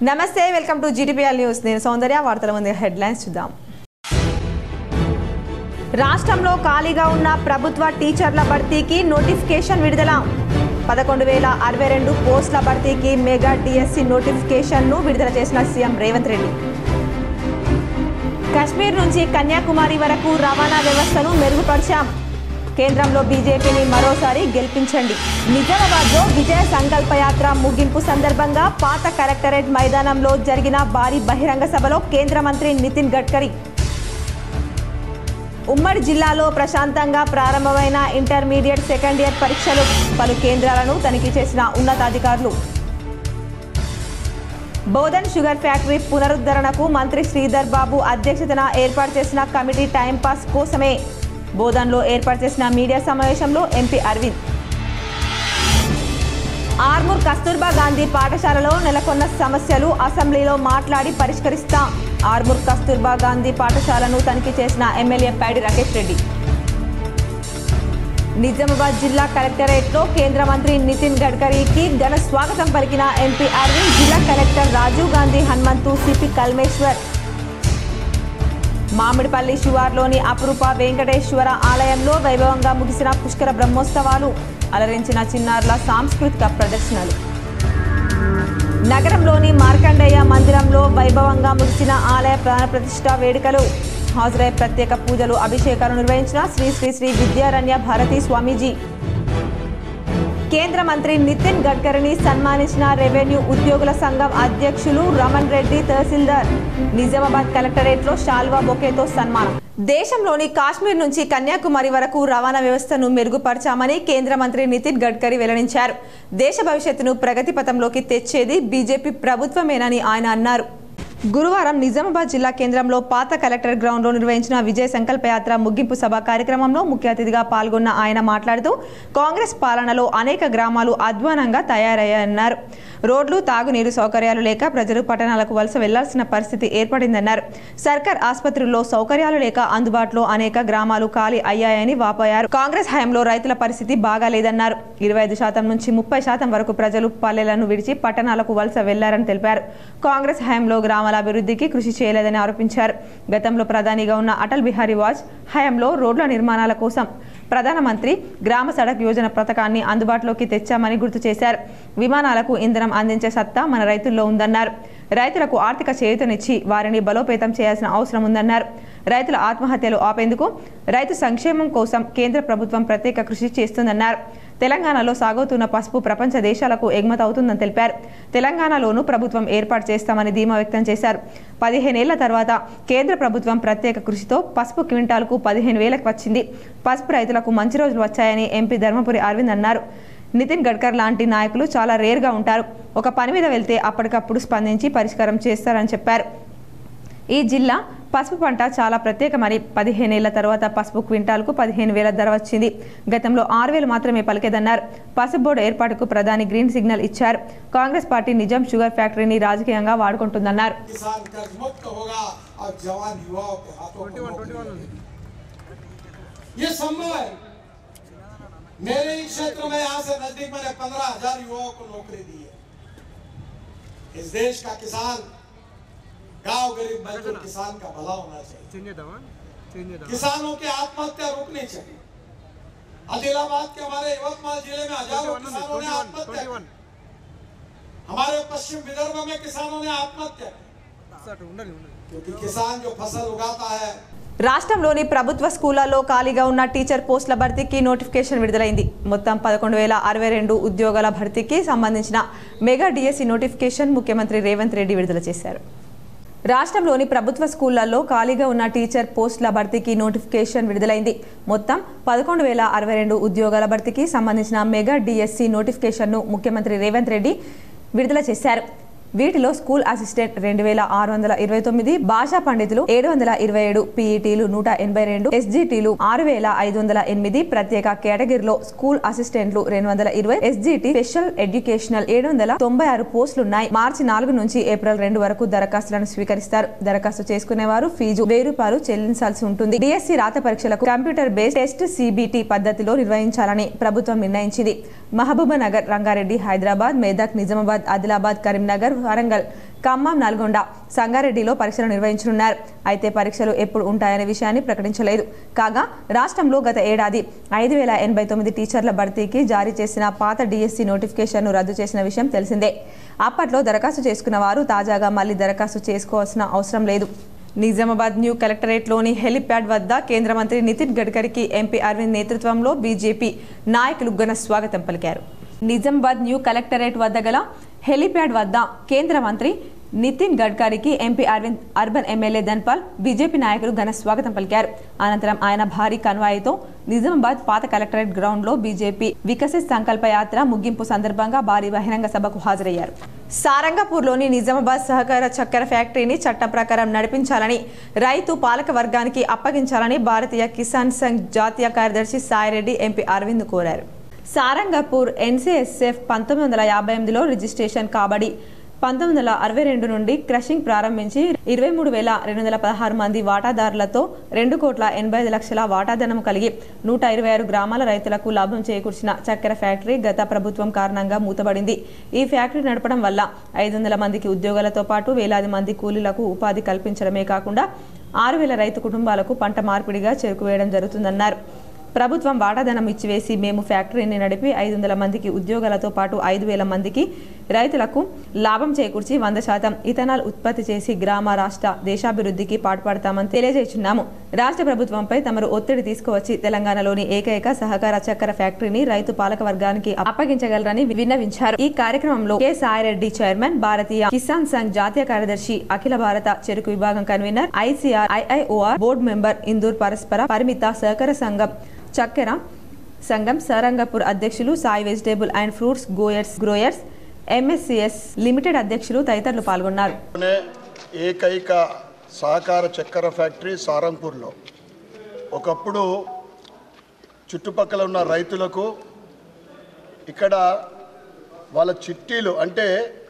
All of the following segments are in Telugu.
నమస్తే వెల్కమ్ టు జీటీపీఎల్ న్యూస్ నేను సౌందర్య వార్తల ముందు హెడ్లైన్స్ చూద్దాం రాష్ట్రంలో ఖాళీగా ఉన్న ప్రభుత్వ టీచర్ల భర్తీకి నోటిఫికేషన్ విడుదల పదకొండు వేల అరవై రెండు పోస్టుల భర్తీకి మెగా డిఎస్సి నోటిఫికేషన్ను విడుదల చేసిన సీఎం రేవంత్ రెడ్డి కశ్మీర్ నుంచి కన్యాకుమారి వరకు రవాణా వ్యవస్థను మెరుగుపరిచాం కేంద్రంలో బీజేపీని మరోసారి గెలిపించండి నిజామాబాద్లో విజయ సంకల్ప యాత్ర ముగింపు సందర్భంగా పాత కలెక్టరేట్ మైదానంలో జరిగిన భారీ బహిరంగ సభలో కేంద్ర మంత్రి నితిన్ గడ్కరీ ఉమ్మడి జిల్లాలో ప్రశాంతంగా ప్రారంభమైన ఇంటర్మీడియట్ సెకండ్ ఇయర్ పరీక్షలు పలు కేంద్రాలను తనిఖీ చేసిన ఉన్నతాధికారులు బోధన్ షుగర్ ఫ్యాక్టరీ పునరుద్ధరణకు మంత్రి శ్రీధర్ బాబు అధ్యక్షతన ఏర్పాటు చేసిన కమిటీ టైంపాస్ కోసమే బోధన్లో ఏర్పాటు చేసిన మీడియా సమావేశంలో ఎంపీ అరవింద్ ఆర్మూర్ కస్తూర్బా గాంధీ పాఠశాలలో నెలకొన్న సమస్యలు అసెంబ్లీలో మాట్లాడి పరిష్కరిస్తాం ఆర్మూర్ కస్తూర్బా గాంధీ పాఠశాలను తనిఖీ చేసిన ఎమ్మెల్యే ప్యాడి రాకేష్ రెడ్డి నిజామాబాద్ జిల్లా కలెక్టరేట్లో కేంద్ర మంత్రి నితిన్ గడ్కరీకి ఘన స్వాగతం పలికిన ఎంపీ అరవింద్ జిల్లా కలెక్టర్ రాజీవ్ గాంధీ హనుమంతు సిపి కల్మేశ్వర్ మామిడిపల్లి శివార్లోని అపురూప వెంకటేశ్వర ఆలయంలో వైభవంగా ముగిసిన పుష్కర బ్రహ్మోత్సవాలు అలరించిన చిన్నారుల సాంస్కృతిక ప్రదర్శనలు నగరంలోని మార్కండేయ మందిరంలో వైభవంగా ముగిసిన ఆలయ ప్రాణ ప్రతిష్ఠ వేడుకలు హాజరై ప్రత్యేక పూజలు అభిషేకాలు నిర్వహించిన శ్రీ శ్రీ శ్రీ విద్యారణ్య భారతీ స్వామీజీ కేంద్ర మంత్రి నితిన్ గడ్కరీని సన్మానించిన రెవెన్యూ ఉద్యోగుల సంఘం అధ్యక్షులు రమణ్ రెడ్డి తహసీల్దార్ నిజామాబాద్ కలెక్టరేట్లో షాల్వా బొకేతో సన్మానం దేశంలోని కాశ్మీర్ నుంచి కన్యాకుమారి వరకు రవాణా వ్యవస్థను మెరుగుపరచామని కేంద్ర మంత్రి నితిన్ గడ్కరీ వెల్లడించారు దేశ భవిష్యత్తును ప్రగతి పథంలోకి తెచ్చేది బీజేపీ ప్రభుత్వమేనని ఆయన అన్నారు గురువారం నిజామాబాద్ జిల్లా కేంద్రంలో పాత కలెక్టర్ గ్రౌండ్లో నిర్వహించిన విజయ సంకల్ప యాత్ర ముగింపు సభ కార్యక్రమంలో ముఖ్య అతిథిగా పాల్గొన్న ఆయన మాట్లాడుతూ కాంగ్రెస్ పాలనలో అనేక గ్రామాలు అధ్వానంగా తయారయ్యాయన్నారు రోడ్లు తాగునీరు సౌకర్యాలు లేక ప్రజలు పట్టణాలకు వలస వెళ్లాల్సిన పరిస్థితి ఏర్పడిందన్నారు సర్కార్ ఆసుపత్రుల్లో సౌకర్యాలు లేక అందుబాటులో అనేక గ్రామాలు ఖాళీ అయ్యాయని వాపోయారు కాంగ్రెస్ హయాంలో రైతుల పరిస్థితి బాగాలేదన్నారు ఇరవై ఐదు శాతం నుంచి ముప్పై శాతం వరకు ప్రజలు పల్లెలను విడిచి పట్టణాలకు వలస వెళ్లారని తెలిపారు కాంగ్రెస్ హయాంలో గ్రామాల అభివృద్ధికి కృషి చేయలేదని ఆరోపించారు గతంలో ప్రధానిగా ఉన్న అటల్ బిహారీ వాజ్ హయాంలో రోడ్ల నిర్మాణాల కోసం ప్రధానమంత్రి గ్రామ సడక్ యోజన పథకాన్ని అందుబాటులోకి తెచ్చామని గుర్తు చేశారు విమానాలకు ఇంధనం అందించే సత్తా మన రైతుల్లో ఉందన్నారు రైతులకు ఆర్థిక చేయూతనిచ్చి వారిని బలోపేతం చేయాల్సిన అవసరం ఉందన్నారు రైతుల ఆత్మహత్యలు ఆపేందుకు రైతు సంక్షేమం కోసం కేంద్ర ప్రభుత్వం ప్రత్యేక కృషి చేస్తుందన్నారు తెలంగాణలో సాగుతున్న పసుపు ప్రపంచ దేశాలకు ఎగుమతి అవుతుందని తెలిపారు తెలంగాణలోనూ ప్రభుత్వం ఏర్పాటు చేస్తామని ధీమా వ్యక్తం చేశారు పదిహేనేళ్ల తర్వాత కేంద్ర ప్రభుత్వం ప్రత్యేక కృషితో పసుపు క్వింటాల్కు పదిహేను వేలకు వచ్చింది పసుపు రైతులకు మంచి రోజులు వచ్చాయని ఎంపీ ధర్మపురి అరవింద్ అన్నారు నితిన్ గడ్కర్ లాంటి నాయకులు చాలా రేర్గా ఉంటారు ఒక పని మీద వెళ్తే అప్పటికప్పుడు స్పందించి పరిష్కారం చేస్తారని చెప్పారు ఈ జిల్లా పసుపు పంట చాలా ప్రత్యేకమని పదిహేనేళ్ల తర్వాత పసుపు క్వింటాల్కు పదిహేను వేల ధర వచ్చింది గతంలో ఆరు వేలు మాత్రమే పలికేదన్నారు పసుపు బోర్డు ఏర్పాటుకు ప్రధాని గ్రీన్ సిగ్నల్ ఇచ్చారు కాంగ్రెస్ పార్టీ నిజాం షుగర్ ఫ్యాక్టరీని రాజకీయంగా వాడుకుంటుందన్నారు किसान कर्ज मुक्त होगा और जवान युवाओं के हाथों में नौकरी लगेगी। ये संभव है मेरे ही क्षेत्र में यहाँ से नजदीक मैंने पंद्रह हजार युवाओं को नौकरी दी है इस देश का किसान गांव गरीब मजदूर किसान का भला होना चाहिए చేంజ్ చేద్దామా చేంజ్ చేద్దామా किसानों की आत्महत्या रोकनी चाहिए आदिलाबाद के हमारे यवतमाल जिले में हजारों किसानों ने आत्महत्या की। हमारे पश्चिम विदर्भ में किसानों ने आत्महत्या की అటు ఉండాలి ఉండాలి क्योंकि किसान जो फसल उगाता है రాష్ట్రంలోని ప్రభుత్వ స్కూళ్లలో ఖాళీగా ఉన్న టీచర్ పోస్టుల భర్తీకి నోటిఫికేషన్ విడుదలైంది మొత్తం పదకొండు వేల అరవై రెండు ఉద్యోగాల భర్తీకి సంబంధించిన మెగా డిఎస్సి నోటిఫికేషన్ ముఖ్యమంత్రి రేవంత్ రెడ్డి విడుదల చేశారు రాష్ట్రంలోని ప్రభుత్వ స్కూళ్లలో ఖాళీగా ఉన్న టీచర్ పోస్టుల భర్తీకి నోటిఫికేషన్ విడుదలైంది మొత్తం పదకొండు వేల అరవై రెండు ఉద్యోగాల భర్తీకి సంబంధించిన మెగా డిఎస్సి నోటిఫికేషన్ను ముఖ్యమంత్రి రేవంత్ రెడ్డి విడుదల చేశారు వీటిలో స్కూల్ అసిస్టెంట్ రెండు వేల ఆరు వందల ఇరవై తొమ్మిది భాషా పండితులు ఏడు వందల ఇరవై ఏడు పీఈటీలు నూట ఎనభై రెండు ఎస్జిటీలు ఆరు వేల ఐదు వందల ఎనిమిది ప్రత్యేక కేటగిరీలో స్కూల్ అసిస్టెంట్లు రెండు వందల ఇరవై ఎస్జిటి స్పెషల్ ఎడ్యుకేషనల్ ఏడు వందల తొంభై ఆరు పోస్టులున్నాయి మార్చి నాలుగు నుంచి ఏప్రిల్ రెండు వరకు దరఖాస్తులను స్వీకరిస్తారు దరఖాస్తు చేసుకునేవారు ఫీజు వెయ్యి రూపాయలు చెల్లించాల్సి ఉంటుంది డిఎస్సి రాత పరీక్షలకు కంప్యూటర్ బేస్డ్ టెస్ట్ సిబిటి పద్ధతిలో నిర్వహించాలని ప్రభుత్వం నిర్ణయించింది మహబూబానగర్ రంగారెడ్డి హైదరాబాద్ మేదక్ నిజామాబాద్ ఆదిలాబాద్ కరీంనగర్ వరంగల్ ఖమ్మం నల్గొండ సంగారెడ్డిలో పరీక్షలు నిర్వహించనున్నారు అయితే పరీక్షలు ఎప్పుడు ఉంటాయనే విషయాన్ని ప్రకటించలేదు కాగా రాష్ట్రంలో గత ఏడాది ఐదు వేల ఎనభై తొమ్మిది టీచర్ల భర్తీకి జారీ చేసిన పాత డిఎస్సి నోటిఫికేషన్ను రద్దు చేసిన విషయం తెలిసిందే అప్పట్లో దరఖాస్తు చేసుకున్న వారు తాజాగా మళ్లీ దరఖాస్తు చేసుకోవాల్సిన అవసరం లేదు నిజామాబాద్ న్యూ కలెక్టరేట్లోని హెలిప్యాడ్ వద్ద కేంద్ర మంత్రి నితిన్ గడ్కరీకి ఎంపీ అరవింద్ నేతృత్వంలో బీజేపీ నాయకులు ఘన స్వాగతం పలికారు నిజామాబాద్ న్యూ కలెక్టరేట్ వద్ద గల హెలిప్యాడ్ వద్ద కేంద్ర మంత్రి నితిన్ గడ్కరీకి MP Arvind urban MLA Dhanpal BJP నాయకులు ఘన స్వాగతం పలికారు అనంతరం ఆయన భారీ కన్వాయితో నిజామాబాద్ పాత కలెక్టరేట్ గ్రౌండ్ లో బీజేపీ వికసిత్ సంకల్ప యాత్ర ముగింపు సందర్భంగా భారీ బహిరంగ సభకు హాజరయ్యారు సారంగపూర్లోని నిజామాబాద్ సహకార చక్కెర ఫ్యాక్టరీని చట్టం ప్రకారం నడిపించాలని రైతు పాలక వర్గానికి అప్పగించాలని భారతీయ కిసాన్ సంఘ్ జాతీయ కార్యదర్శి సాయిరెడ్డి ఎంపీ అరవింద్ కోరారు సారంగపూర్ ఎన్సీఎస్ఎఫ్ పంతొమ్మిది వందల యాభై ఎనిమిదిలో రిజిస్ట్రేషన్ కాబడి పంతొమ్మిది వందల అరవై రెండు నుండి క్రషింగ్ ప్రారంభించి ఇరవై మూడు వేల రెండు వందల పదహారు మంది వాటాదారులతో రెండు కోట్ల ఎనభై ఐదు లక్షల వాటాధనం కలిగి నూట ఇరవై ఆరు గ్రామాల రైతులకు లాభం చేకూర్చిన చక్కెర ఫ్యాక్టరీ గత ప్రభుత్వం కారణంగా మూతబడింది ఈ ఫ్యాక్టరీ నడపడం వల్ల ఐదు వందల మందికి ఉద్యోగాలతో పాటు వేలాది మంది కూలీలకు ఉపాధి కల్పించడమే కాకుండా ఆరు వేల రైతు కుటుంబాలకు పంట మార్పిడిగా చెరుకు వేయడం జరుగుతుందన్నారు ప్రభుత్వం వాటాధనం ఇచ్చివేసి మేము ఫ్యాక్టరీని నడిపి ఐదు వందల మందికి ఉద్యోగాలతో పాటు ఐదు వేల మందికి రైతులకు లాభం చేకూర్చి వంద శాతం ఇథనాల్ ఉత్పత్తి చేసి గ్రామ రాష్ట్ర దేశాభివృద్ధికి పాటుపడతామని తెలియజేస్తున్నాము రాష్ట్ర ప్రభుత్వంపై తమరు ఒత్తిడి తీసుకువచ్చి తెలంగాణలోని ఏకైక సహకార చక్కెర ఫ్యాక్టరీని రైతు పాలక వర్గానికి అప్పగించగలరని విన్నవించారు ఈ కార్యక్రమంలో కె సాయిరెడ్డి చైర్మన్ భారతీయ కిసాన్ సంఘ్ జాతీయ కార్యదర్శి అఖిల భారత చెరుకు విభాగం convener ICR IIOR board member Indur పరస్పర పరిమిత సహకార సంఘం చక్కెర సంఘం సరంగపూర్ అధ్యక్షులు Sai vegetable and fruits growers growers MSCS limited అధ్యక్షులు తదితరులు పాల్గొన్నారు అనే ఏకైక సహకార చక్కెర ఫ్యాక్టరీ సారంపూర్లో ఒకప్పుడు చుట్టుపక్కల ఉన్న రైతులకు ఇక్కడ వాళ్ళ చిట్టీలు అంటే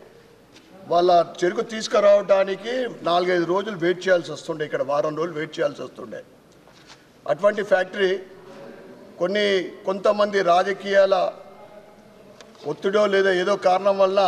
వాళ్ళ చెరుకు తీసుకురావడానికి నాలుగైదు రోజులు వెయిట్ చేయాల్సి వస్తుండే ఇక్కడ వారం రోజులు వెయిట్ చేయాల్సి వస్తుండే అటువంటి ఫ్యాక్టరీ కొన్ని కొంతమంది రాజకీయాల ఒత్తిడో లేదా ఏదో కారణం వల్ల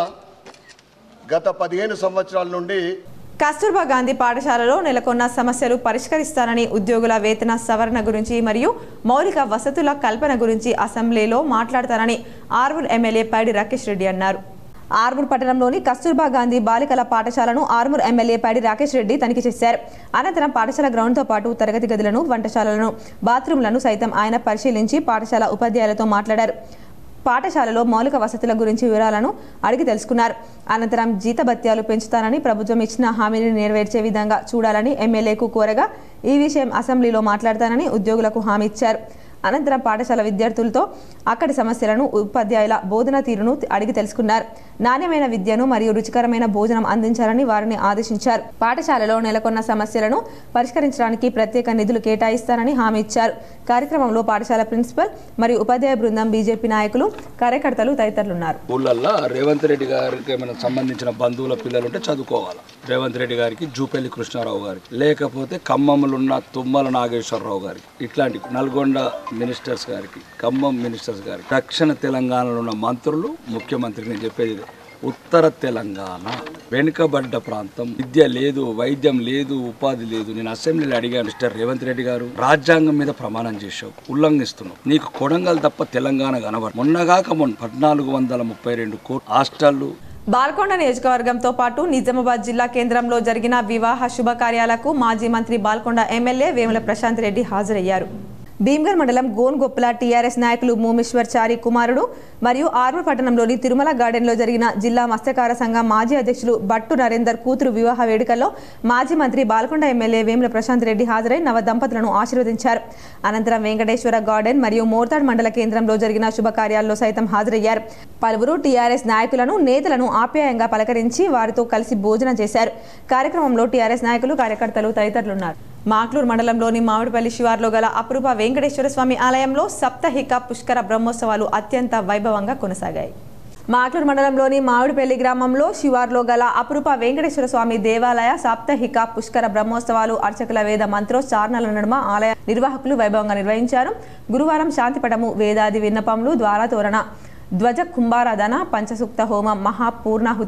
గత పదిహేను సంవత్సరాల నుండి కస్తూర్బా గాంధీ పాఠశాలలో నెలకొన్న సమస్యలు పరిష్కరిస్తానని ఉద్యోగుల వేతన సవరణ గురించి మరియు మౌలిక వసతుల కల్పన గురించి అసెంబ్లీలో మాట్లాడతానని ఆర్మూర్ ఎమ్మెల్యే పైడి రాకేష్ రెడ్డి అన్నారు ఆర్మూర్ పట్టణంలోని కస్తూర్బా గాంధీ బాలికల పాఠశాలను ఆర్మూర్ ఎమ్మెల్యే పైడి రాకేష్ రెడ్డి తనిఖీ చేశారు అనంతరం పాఠశాల గ్రౌండ్తో పాటు తరగతి గదులను వంటశాలలను బాత్రూంలను సైతం ఆయన పరిశీలించి పాఠశాల ఉపాధ్యాయులతో మాట్లాడారు పాఠశాలలో మౌలిక వసతుల గురించి వివరాలను అడిగి తెలుసుకున్నారు అనంతరం జీతభత్యాలు పెంచుతానని ప్రభుత్వం ఇచ్చిన హామీని నెరవేర్చే విధంగా చూడాలని ఎమ్మెల్యేకు కోరగా ఈ విషయం అసెంబ్లీలో మాట్లాడతానని ఉద్యోగులకు హామీ ఇచ్చారు అనంతరం పాఠశాల విద్యార్థులతో అక్కడి సమస్యలను ఉపాధ్యాయుల బోధన తీరును అడిగి తెలుసుకున్నారు నాణ్యమైన విద్యను మరియు రుచికరమైన భోజనం అందించాలని వారిని ఆదేశించారు పాఠశాలలో నెలకొన్న సమస్యలను పరిష్కరించడానికి ప్రత్యేక నిధులు కేటాయిస్తారని హామీ ఇచ్చారు కార్యక్రమంలో పాఠశాల ప్రిన్సిపల్ మరియు ఉపాధ్యాయ బృందం బీజేపీ నాయకులు కార్యకర్తలు తదితరులున్నారు ఊళ్ళల్లో రేవంత్ రెడ్డి గారికి ఏమైనా సంబంధించిన బంధువుల పిల్లలు ఉంటే చదువుకోవాలి రేవంత్ రెడ్డి గారికి జూపల్లి కృష్ణారావు గారికి లేకపోతే ఖమ్మంలో ఉన్న తుమ్మల నాగేశ్వరరావు గారికి ఇట్లాంటి నల్గొండ మినిస్టర్స్ గారికి ఖమ్మం మినిస్టర్స్ గారికి దక్షిణ తెలంగాణలో ఉన్న మంత్రులు ముఖ్యమంత్రికి నేను చెప్పేది ఇదే. ఉత్తర తెలంగాణ వెనుకబడ్డ ప్రాంతం విద్య లేదు వైద్యం లేదు ఉపాధి లేదు నేను అసెంబ్లీలో అడిగాను మిస్టర్ రేవంత్ రెడ్డి గారు రాజ్యాంగం మీద ప్రమాణం చేశావు ఉల్లంఘిస్తున్నావు నీకు కొడంగల్ తప్ప తెలంగాణ కనబడు మొన్నగాక మొన్న పద్నాలుగు వందల ముప్పై రెండు కోట్లు హాస్టళ్లు బాల్కొండ నియోజకవర్గంతో పాటు నిజామాబాద్ జిల్లా కేంద్రంలో జరిగిన వివాహ శుభకార్యాలకు మాజీ మంత్రి బాల్కొండ ఎమ్మెల్యే వేముల ప్రశాంత్ రెడ్డి హాజరయ్యారు భీమ్గర్ మండలం గోన్గొప్పల టీఆర్ఎస్ నాయకులు మోమేశ్వర్ చారి కుమారుడు మరియు ఆర్మూర్ పట్టణంలోని తిరుమల గార్డెన్లో జరిగిన జిల్లా మత్స్యకార సంఘం మాజీ అధ్యక్షులు బట్టు నరేందర్ కూతురు వివాహ వేడుకల్లో మాజీ మంత్రి బాల్కొండ ఎమ్మెల్యే వేముల ప్రశాంత్ రెడ్డి హాజరై నవ దంపతులను ఆశీర్వదించారు అనంతరం వెంకటేశ్వర గార్డెన్ మరియు మోర్తాడ్ మండల కేంద్రంలో జరిగిన శుభకార్యాల్లో సైతం హాజరయ్యారు పలువురు టీఆర్ఎస్ నాయకులను నేతలను ఆప్యాయంగా పలకరించి వారితో కలిసి భోజనం చేశారు కార్యక్రమంలో టీఆర్ఎస్ నాయకులు కార్యకర్తలు తదితరులున్నారు మాక్లూరు మండలంలోని మామిడిపల్లి శివార్లో గల అపురూప వెంకటేశ్వర స్వామి ఆలయంలో సప్తహిక పుష్కర బ్రహ్మోత్సవాలు అత్యంత వైభవంగా కొనసాగాయి మాక్లూరు మండలంలోని మామిడిపల్లి గ్రామంలో శివార్లో గల అపురూప వెంకటేశ్వర స్వామి దేవాలయ సాప్తహిక పుష్కర బ్రహ్మోత్సవాలు అర్చకుల వేద మంత్రోచ్చారణల నడుమ ఆలయ నిర్వాహకులు వైభవంగా నిర్వహించారు గురువారం శాంతిపటము వేదాది విన్నపములు ద్వారతోరణ ధ్వజ కుంభారాధన పంచసూక్త హోమం మహాపూర్ణాహుతి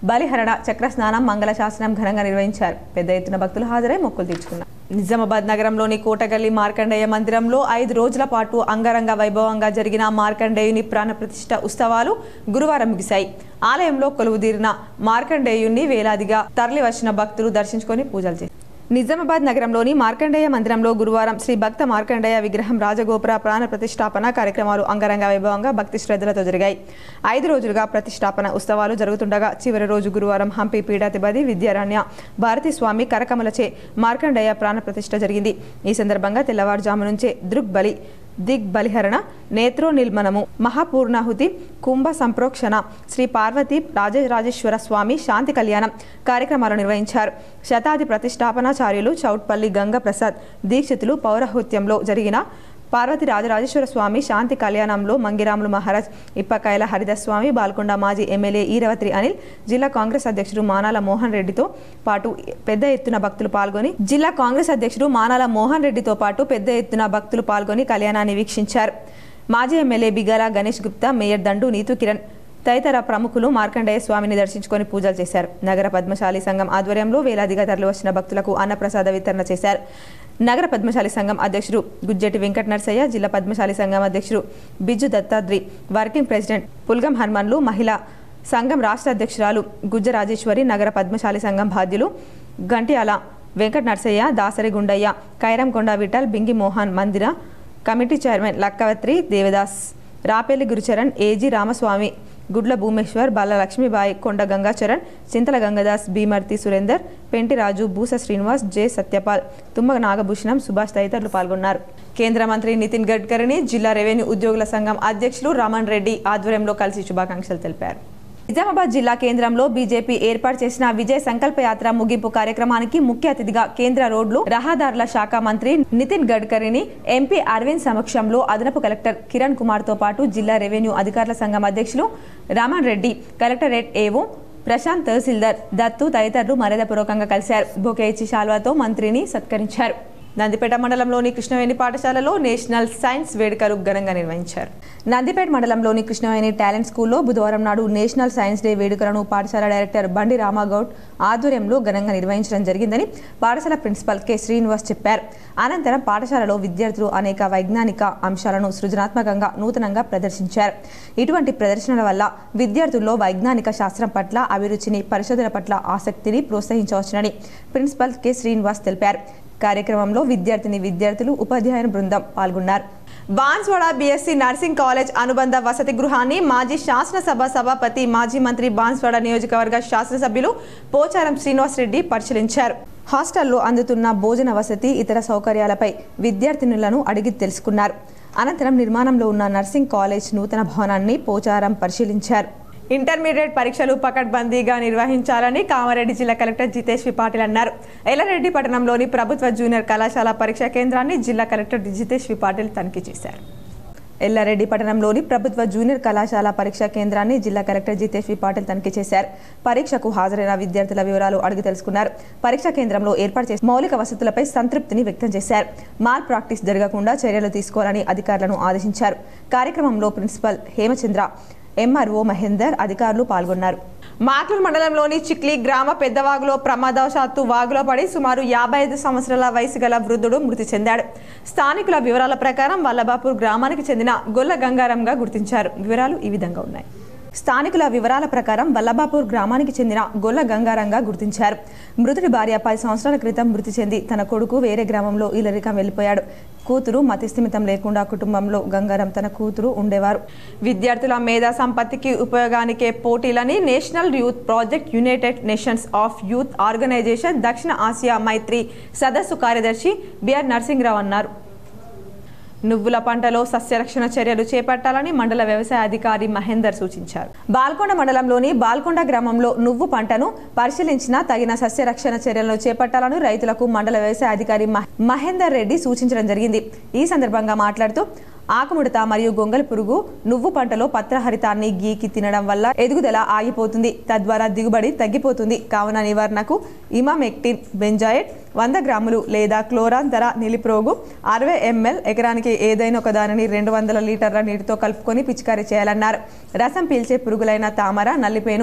బలిహరణ చక్ర స్నానం మంగళ శాసనం ఘనంగా నిర్వహించారు పెద్ద ఎత్తున భక్తులు హాజరై మొక్కులు తీర్చుకున్నారు నిజామాబాద్ నగరంలోని కోటగల్లి మార్కండేయ మందిరంలో ఐదు రోజుల పాటు అంగరంగ వైభవంగా జరిగిన మార్కండేయుని ప్రాణ ప్రతిష్ఠ ఉత్సవాలు గురువారం ముగిశాయి ఆలయంలో కొలువుదీరిన మార్కండేయుని వేలాదిగా తరలివచ్చిన భక్తులు దర్శించుకొని పూజలు చేశారు నిజామాబాద్ నగరంలోని మార్కండేయ మందిరంలో గురువారం శ్రీ భక్త మార్కండేయ విగ్రహం రాజగోపుర ప్రాణ ప్రతిష్టాపన కార్యక్రమాలు అంగరంగ వైభవంగా భక్తి శ్రద్ధలతో జరిగాయి ఐదు రోజులుగా ప్రతిష్టాపన ఉత్సవాలు జరుగుతుండగా చివరి రోజు గురువారం హంపి పీఠాధిపతి విద్యారణ్య భారతీ స్వామి కరకమలచే మార్కండేయ ప్రాణ ప్రతిష్ఠ జరిగింది ఈ సందర్భంగా తెల్లవారుజాము నుంచే దృగ్బలి దిగ్బలిహరణ నేత్రోనిల్మనము మహాపూర్ణాహుతి కుంభ సంప్రోక్షణ శ్రీ పార్వతి రాజరాజేశ్వర స్వామి శాంతి కళ్యాణం కార్యక్రమాలు నిర్వహించారు శతాది ప్రతిష్టాపనాచార్యులు చౌట్పల్లి గంగ ప్రసాద్ దీక్షితులు పౌరహృత్యంలో జరిగిన పార్వతి రాజరాజేశ్వర స్వామి శాంతి కళ్యాణంలో మంగిరాములు మహారాజ్ ఇప్పకాయల హరిదాస్ స్వామి బాల్కొండ మాజీ ఎమ్మెల్యే ఈరవత్రి అనిల్ జిల్లా కాంగ్రెస్ అధ్యక్షుడు మానాల మోహన్ రెడ్డితో పాటు పెద్ద ఎత్తున భక్తులు పాల్గొని జిల్లా కాంగ్రెస్ అధ్యక్షుడు మానాల మోహన్ రెడ్డితో పాటు పెద్ద ఎత్తున భక్తులు పాల్గొని కళ్యాణాన్ని వీక్షించారు మాజీ ఎమ్మెల్యే బిగాల గణేష్ గుప్తా మేయర్ దండు నీతు కిరణ్ తదితర ప్రముఖులు మార్కండేయ స్వామిని దర్శించుకొని పూజలు చేశారు నగర పద్మశాలి సంఘం ఆధ్వర్యంలో వేలాదిగా తరలివచ్చిన భక్తులకు అన్నప్రసాద వితరణ చేశారు నగర పద్మశాలి సంఘం అధ్యక్షుడు గుజ్జటి వెంకట నర్సయ్య జిల్లా పద్మశాలి సంఘం అధ్యక్షుడు బిజ్జు దత్తాద్రి వర్కింగ్ ప్రెసిడెంట్ పుల్గం హనుమన్లు మహిళా సంఘం రాష్ట్ర అధ్యక్షురాలు గుజ్జ రాజేశ్వరి నగర పద్మశాలి సంఘం బాధ్యులు గంటియాల వెంకట నర్సయ్య దాసరి గుండయ్య కైరంకొండ విఠల్ బింగి మోహన్ మందిర committee chairman Lakkavatri Devadas Rapeli Gurucharan AG Ramaswamy Gudla Bhumeshwar Bala Lakshmibai Konda Gangacharan Chinthala Gangadas Bhimarthi Surender Penti Raju Boosa Srinivas J Satyapal Tummaga Nagabhushanam Subhash తదితరులు పాల్గొన్నారు కేంద్ర మంత్రి నితిన్ గడ్కరీని జిల్లా రెవెన్యూ ఉద్యోగుల సంఘం అధ్యక్షులు రమణ్ రెడ్డి ఆధ్వర్యంలో కలిసి శుభాకాంక్షలు తెలిపారు నిజామాబాద్ జిల్లా కేంద్రంలో బీజేపీ ఏర్పాటు చేసిన విజయ్ సంకల్ప యాత్ర ముగింపు కార్యక్రమానికి ముఖ్య అతిథిగా కేంద్ర రోడ్లు రహదారుల శాఖ మంత్రి నితిన్ గడ్కరీని ఎంపీ అరవింద్ సమక్షంలో అదనపు కలెక్టర్ కిరణ్ కుమార్ తో పాటు జిల్లా రెవెన్యూ అధికారుల సంఘం అధ్యక్షులు రామన్ రెడ్డి కలెక్టరేట్ ఏవో ప్రశాంత్ తహసీల్దార్ దత్తు తదితరులు మర్యాదపూర్వకంగా కలిశారు బొకే ఇచ్చి శాల్వాతో మంత్రిని సత్కరించారు నందిపేట మండలంలోని కృష్ణవేణి పాఠశాలలో నేషనల్ సైన్స్ వేడుకలు ఘనంగా నిర్వహించారు నందిపేట మండలంలోని కృష్ణవేణి టాలెంట్ స్కూల్లో బుధవారం నాడు నేషనల్ సైన్స్ డే వేడుకలను పాఠశాల డైరెక్టర్ బండి రామాగౌడ్ ఆధ్వర్యంలో ఘనంగా నిర్వహించడం జరిగిందని పాఠశాల ప్రిన్సిపల్ కె శ్రీనివాస్ చెప్పారు అనంతరం పాఠశాలలో విద్యార్థులు అనేక వైజ్ఞానిక అంశాలను సృజనాత్మకంగా నూతనంగా ప్రదర్శించారు ఇటువంటి ప్రదర్శనల వల్ల విద్యార్థుల్లో వైజ్ఞానిక శాస్త్రం పట్ల అభిరుచిని పరిశోధన పట్ల ఆసక్తిని ప్రోత్సహించవచ్చునని ప్రిన్సిపల్ కె శ్రీనివాస్ తెలిపారు కార్యక్రమంలో విద్యార్థిని విద్యార్థులు ఉపాధ్యాయుల బృందం పాల్గొన్నారు బాన్స్వాడ బీఎస్సీ నర్సింగ్ కాలేజ్ అనుబంధ వసతి గృహాన్ని మాజీ శాసనసభ సభాపతి మాజీ మంత్రి బాన్స్వాడ నియోజకవర్గ శాసనసభ్యులు పోచారం శ్రీనివాసరెడ్డి పరిశీలించారు హాస్టల్లో అందుతున్న భోజన వసతి ఇతర సౌకర్యాలపై విద్యార్థినులను అడిగి తెలుసుకున్నారు అనంతరం నిర్మాణంలో ఉన్న నర్సింగ్ కాలేజ్ నూతన భవనాన్ని పోచారం పరిశీలించారు ఇంటర్మీడియట్ పరీక్షలు పకడ్బందీగా నిర్వహించాలని కామారెడ్డి జిల్లా కలెక్టర్ జితేష్ వి పాటిల్ అన్నారు ఎల్లారెడ్డి పట్టణంలోని ప్రభుత్వ జూనియర్ కళాశాల పరీక్షా కేంద్రాన్ని జిల్లా కలెక్టర్ జితేష్ వి పాటిల్ తనిఖీ చేశారు ఎల్లారెడ్డి పట్టణంలోని ప్రభుత్వ జూనియర్ కళాశాల పరీక్షా కేంద్రాన్ని జిల్లా కలెక్టర్ జితేష్ వి పాటిల్ తనిఖీ చేశారు పరీక్షకు హాజరైన విద్యార్థుల వివరాలు అడిగి తెలుసుకున్నారు పరీక్షా కేంద్రంలో ఏర్పాటు చేసిన మౌలిక వసతులపై సంతృప్తిని వ్యక్తం చేశారు మాల్ ప్రాక్టీస్ జరగకుండా చర్యలు తీసుకోవాలని అధికారులను ఆదేశించారు కార్యక్రమంలో ప్రిన్సిపల్ హేమచంద్ర ఎంఆర్ఓ మహేందర్ అధికారులు పాల్గొన్నారు మాట్లూరు మండలంలోని చిక్లీ గ్రామ పెద్దవాగులో ప్రమాదవశాత్తు వాగులో పడి సుమారు యాభై ఐదు సంవత్సరాల వయసు గల వృద్ధుడు మృతి చెందాడు స్థానికుల వివరాల ప్రకారం వల్లభాపూర్ గ్రామానికి చెందిన గొల్ల గంగారంగా గుర్తించారు వివరాలు ఈ విధంగా ఉన్నాయి స్థానికుల వివరాల ప్రకారం వల్లభాపూర్ గ్రామానికి చెందిన గొల్ల గంగారంగా గుర్తించారు మృతుడి భార్య పది సంవత్సరాల క్రితం మృతి చెంది తన కొడుకు వేరే గ్రామంలో ఇల్లరికం వెళ్ళిపోయాడు కూతురు మతిస్థిమితం లేకుండా కుటుంబంలో గంగారం తన కూతురు ఉండేవారు విద్యార్థుల మేధా సంపత్తికి ఉపయోగానికే పోటీలని national youth project united nations of youth organization దక్షిణ ఆసియా మైత్రి సదస్సు కార్యదర్శి బిఆర్ నరసింహరావు అన్నారు నువ్వుల పంటలో సస్యరక్షణ చర్యలు చేపట్టాలని మండల వ్యవసాయ అధికారి మహేందర్ సూచించారు బాల్కొండ మండలంలోని బాల్కొండ గ్రామంలో నువ్వు పంటను పరిశీలించిన తగిన సస్యరక్షణ చర్యలను చేపట్టాలని రైతులకు మండల వ్యవసాయ అధికారి మహ- మహేందర్ రెడ్డి సూచించడం జరిగింది ఈ సందర్భంగా మాట్లాడుతూ ఆకుముడత మరియు గొంగలి పురుగు నువ్వు పంటలో పత్రహరితాన్ని గీకి తినడం వల్ల ఎదుగుదల ఆగిపోతుంది తద్వారా దిగుబడి తగ్గిపోతుంది కావున నివారణకు ఇమామెక్టిన్ బెంజాయిడ్ వంద గ్రాములు లేదా క్లోరాన్ ధర నిలిప్రోగు అరవై ఎంఎల్ ఎకరానికి ఏదైనా ఒక దానిని రెండు వందల లీటర్ల నీటితో కలుపుకొని పిచికారీ చేయాలన్నారు రసం పీల్చే పురుగులైన తామర నల్లిపేను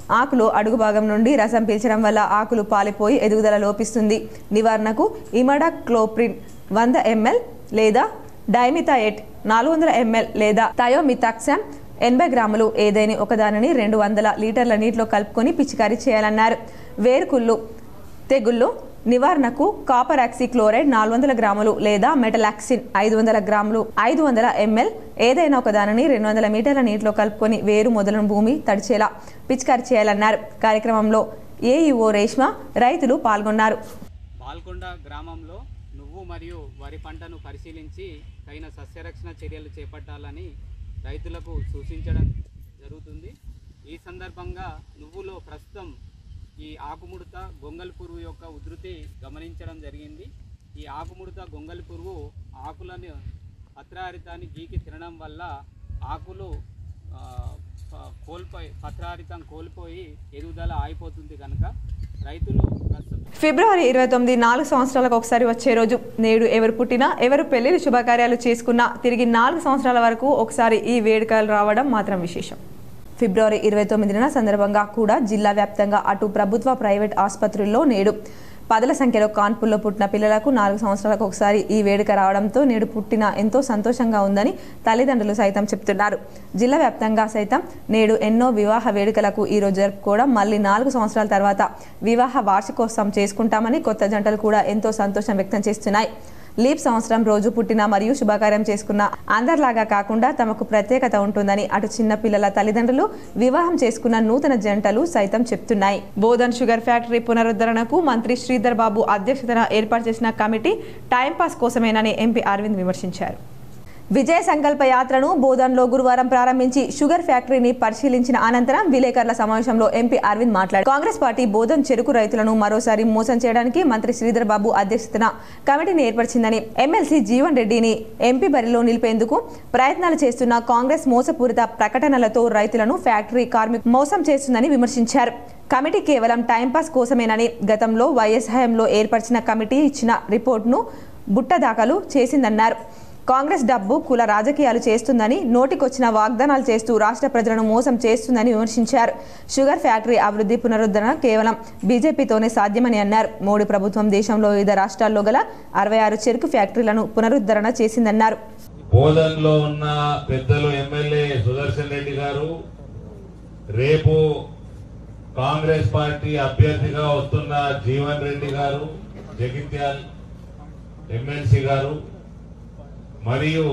ఆకులో అడుగు భాగం నుండి రసం పీల్చడం వల్ల ఆకులు పాలిపోయి ఎదుగుదల లోపిస్తుంది నివారణకు ఇమడా క్లోప్రిన్ వంద ఎంఎల్ లేదా డైమిథాయేట్ నాలుగు వందల ఎంఎల్ లేదా థయోమిథాక్సామ్ ఎనభై గ్రాములు ఏదైనా ఒకదానిని రెండు వందల లీటర్ల నీటిలో కలుపుకొని పిచికారీ చేయాలన్నారు వేరుకుళ్ళు తెగుళ్ళు నివారణకు కాపర్ క్లోరైడ్ నాలుగు వందల గ్రాములు లేదా మెటలాక్సిన్ ఐదు వందల గ్రాములు ఐదు వందల ఎంఎల్ ఏదైనా ఒక దానిని రెండు వందల మీటర్ల నీటిలో కలుపుకొని వేరు మొదలను భూమి తడిచేలా పిచికారి చేయాలన్నారు కార్యక్రమంలో ఏఈఓ రేష్మ రైతులు పాల్గొన్నారు పాల్కొండ గ్రామంలో నువ్వు మరియు వరి పంటను పరిశీలించి తగిన సస్యరక్షణ చర్యలు చేపట్టాలని రైతులకు సూచించడం జరుగుతుంది ఈ సందర్భంగా నువ్వులో ప్రస్తుతం ఈ ఆకుముడత గొంగలి పురుగు యొక్క ఉధృతి గమనించడం జరిగింది ఈ ఆకుముడత గొంగలి పురుగు ఆకులను పత్రహరితాన్ని గీకి తినడం వల్ల ఆకులు ఆ, ప- కోల్పోయి పత్రహరితం కోల్పోయి ఎదుగుదల ఆగిపోతుంది కనుక రైతులు ప్రస్తుతం ఫిబ్రవరి ఇరవై తొమ్మిది నాలుగు సంవత్సరాలకు ఒకసారి వచ్చే రోజు నేడు ఎవరు పుట్టినా ఎవరు పెళ్లి శుభకార్యాలు చేసుకున్నా తిరిగి నాలుగు సంవత్సరాల వరకు ఒకసారి ఈ వేడుకలు రావడం మాత్రం విశేషం ఫిబ్రవరి ఇరవై తొమ్మిదిన సందర్భంగా కూడా జిల్లా వ్యాప్తంగా అటు ప్రభుత్వ ప్రైవేట్ ఆసుపత్రుల్లో నేడు పదుల సంఖ్యలో కాన్పుల్లో పుట్టిన పిల్లలకు నాలుగు సంవత్సరాలకు ఒకసారి ఈ వేడుక రావడంతో నేడు పుట్టిన ఎంతో సంతోషంగా ఉందని తల్లిదండ్రులు సైతం చెప్తున్నారు జిల్లా వ్యాప్తంగా సైతం నేడు ఎన్నో వివాహ వేడుకలకు ఈ రోజు జరుపుకోవడం మళ్ళీ నాలుగు సంవత్సరాల తర్వాత వివాహ వార్షికోత్సవం చేసుకుంటామని కొత్త జంటలు కూడా ఎంతో సంతోషం వ్యక్తం చేస్తున్నాయి లీప్ సంవత్సరం రోజు పుట్టిన మరియు శుభకార్యం చేసుకున్న అందరిలాగా కాకుండా తమకు ప్రత్యేకత ఉంటుందని అటు చిన్న పిల్లల తల్లిదండ్రులు వివాహం చేసుకున్న నూతన జంటలు సైతం చెప్తున్నాయి బోధన్ షుగర్ ఫ్యాక్టరీ పునరుద్ధరణకు మంత్రి శ్రీధర్ బాబు అధ్యక్షతన ఏర్పాటు చేసిన కమిటీ టైంపాస్ కోసమేనని ఎంపీ అరవింద్ విమర్శించారు విజయ సంకల్ప యాత్రను బోధన్లో గురువారం ప్రారంభించి షుగర్ ఫ్యాక్టరీని పరిశీలించిన అనంతరం విలేకరుల సమావేశంలో ఎంపీ అరవింద్ మాట్లాడారు కాంగ్రెస్ పార్టీ బోధన్ చెరుకు రైతులను మరోసారి మోసం చేయడానికి మంత్రి శ్రీధర్ బాబు అధ్యక్షతన కమిటీని ఏర్పరిచిందని ఎమ్మెల్సీ జీవన్ రెడ్డిని ఎంపీ బరిలో నిలిపేందుకు ప్రయత్నాలు చేస్తున్న కాంగ్రెస్ మోసపూరిత ప్రకటనలతో రైతులను ఫ్యాక్టరీ కార్మికు మోసం చేస్తుందని విమర్శించారు కమిటీ కేవలం టైంపాస్ కోసమేనని గతంలో వైఎస్ హయాంలో ఏర్పరిచిన కమిటీ ఇచ్చిన రిపోర్టును బుట్ట దాఖలు చేసిందన్నారు కాంగ్రెస్ డబ్బు కుల రాజకీయాలు చేస్తుందని నోటికొచ్చిన వాగ్దానాలు చేస్తూ రాష్ట్ర ప్రజలను మోసం చేస్తుందని విమర్శించారు షుగర్ ఫ్యాక్టరీ అభివృద్ధి పునరుద్ధరణ కేవలం బీజేపీతోనే సాధ్యమని అన్నారు మోడీ ప్రభుత్వం దేశంలో వివిధ రాష్ట్రాల్లో గల అరవై ఆరు చెరుకు ఫ్యాక్టరీలను పునరుద్ధరణ చేసిందన్నారు బోధన్లో ఉన్న పెద్దలు ఎమ్మెల్యే సుదర్శన్ రెడ్డి గారు రేపు కాంగ్రెస్ పార్టీ అభ్యర్థిగా వస్తున్న జీవన్ రెడ్డి గారు జగిత్యాల్ ఎమ్మెల్సీ గారు మరియు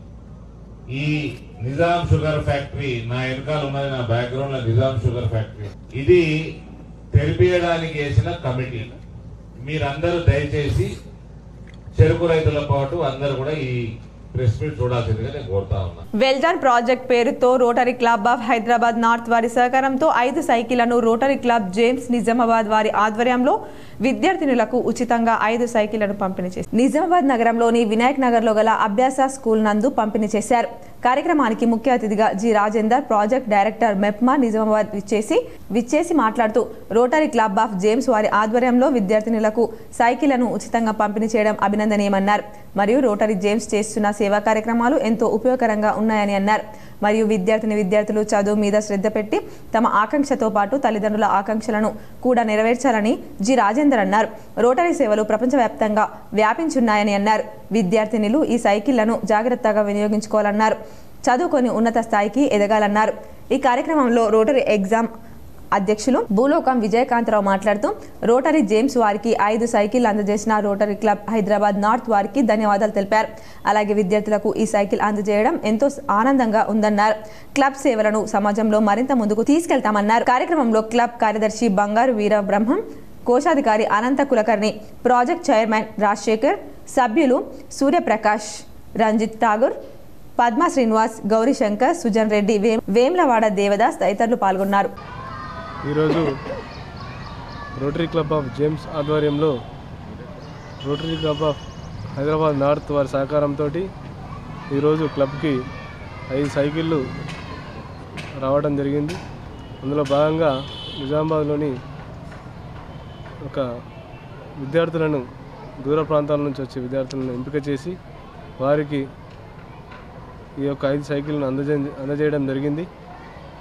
ఈ నిజాం షుగర్ ఫ్యాక్టరీ నా వెనకాల ఉన్నది నా బ్యాక్గ్రౌండ్ లో నిజాం షుగర్ ఫ్యాక్టరీ ఇది తెరిపియడానికి వేసిన కమిటీ మీరందరూ దయచేసి చెరుకు రైతుల పాటు అందరూ కూడా ఈ ప్రెస్ మీట్ చూడాల్సిందిగా నేను కోరుతా ఉన్నా వెల్డన్ ప్రాజెక్ట్ పేరుతో rotary club of Hyderabad north వారి సహకారంతో ఐదు సైకిళ్లను రోటరీ క్లబ్ జేమ్స్ నిజామాబాద్ వారి ఆధ్వర్యంలో విద్యార్థినులకు ఉచితంగా ఐదు సైకిళ్లను పంపిణీ చేశారు నిజామాబాద్ నగరంలోని వినాయక్ నగర్ లో గల అభ్యాస స్కూల్ నందు పంపిణీ చేశారు కార్యక్రమానికి ముఖ్య అతిథిగా G Rajender project director MEPMA Nizamabad విచ్చేసి విచ్చేసి మాట్లాడుతూ రోటరీ క్లబ్ ఆఫ్ జేమ్స్ వారి ఆధ్వర్యంలో విద్యార్థినులకు సైకిళ్లను ఉచితంగా పంపిణీ చేయడం అభినందనీయమన్నారు మరియు రోటరీ జేమ్స్ చేస్తున్న సేవా కార్యక్రమాలు ఎంతో ఉపయోగకరంగా ఉన్నాయని అన్నారు మరియు విద్యార్థిని విద్యార్థులు చదువు మీద శ్రద్ధ పెట్టి తమ ఆకాంక్షతో పాటు తల్లిదండ్రుల ఆకాంక్షలను కూడా నెరవేర్చాలని జి రాజేందర్ అన్నారు రోటరీ సేవలు ప్రపంచవ్యాప్తంగా వ్యాపించున్నాయని అన్నారు విద్యార్థినులు ఈ సైకిళ్లను జాగ్రత్తగా వినియోగించుకోవాలన్నారు చదువుకొని ఉన్నత స్థాయికి ఎదగాలన్నారు ఈ కార్యక్రమంలో రోటరీ ఎగ్జామ్ అధ్యక్షులు భూలోకం విజయకాంతరావు మాట్లాడుతూ రోటరీ జేమ్స్ వారికి ఐదు సైకిల్ అందజేసిన రోటరీ క్లబ్ హైదరాబాద్ నార్త్ వారికి ధన్యవాదాలు తెలిపారు అలాగే విద్యార్థులకు ఈ సైకిల్ అందజేయడం ఎంతో ఆనందంగా ఉందన్నారు క్లబ్ సేవలను సమాజంలో మరింత ముందుకు తీసుకెళ్తామన్నారు కార్యక్రమంలో క్లబ్ కార్యదర్శి బంగారు వీర బ్రహ్మం కోశాధికారి అనంత కులకర్ణి ప్రాజెక్ట్ చైర్మన్ రాజశేఖర్ సభ్యులు సూర్యప్రకాష్ రంజిత్ ఠాగూర్ పద్మా శ్రీనివాస్ గౌరీశంకర్ సుజన్ రెడ్డి వేం- వేమ్లవాడ దేవదాస్ తదితరులు పాల్గొన్నారు ఈరోజు రోటరీ క్లబ్ ఆఫ్ జేమ్స్ ఆధ్వర్యంలో rotary club of Hyderabad north వారి సహకారంతో ఈరోజు క్లబ్కి ఐదు సైకిళ్ళు రావడం జరిగింది అందులో భాగంగా నిజామాబాద్లోని ఒక విద్యార్థులను దూర ప్రాంతాల నుంచి వచ్చే విద్యార్థులను ఎంపిక చేసి వారికి ఈ యొక్క ఐదు సైకిళ్ళను అందజే అందజేయడం జరిగింది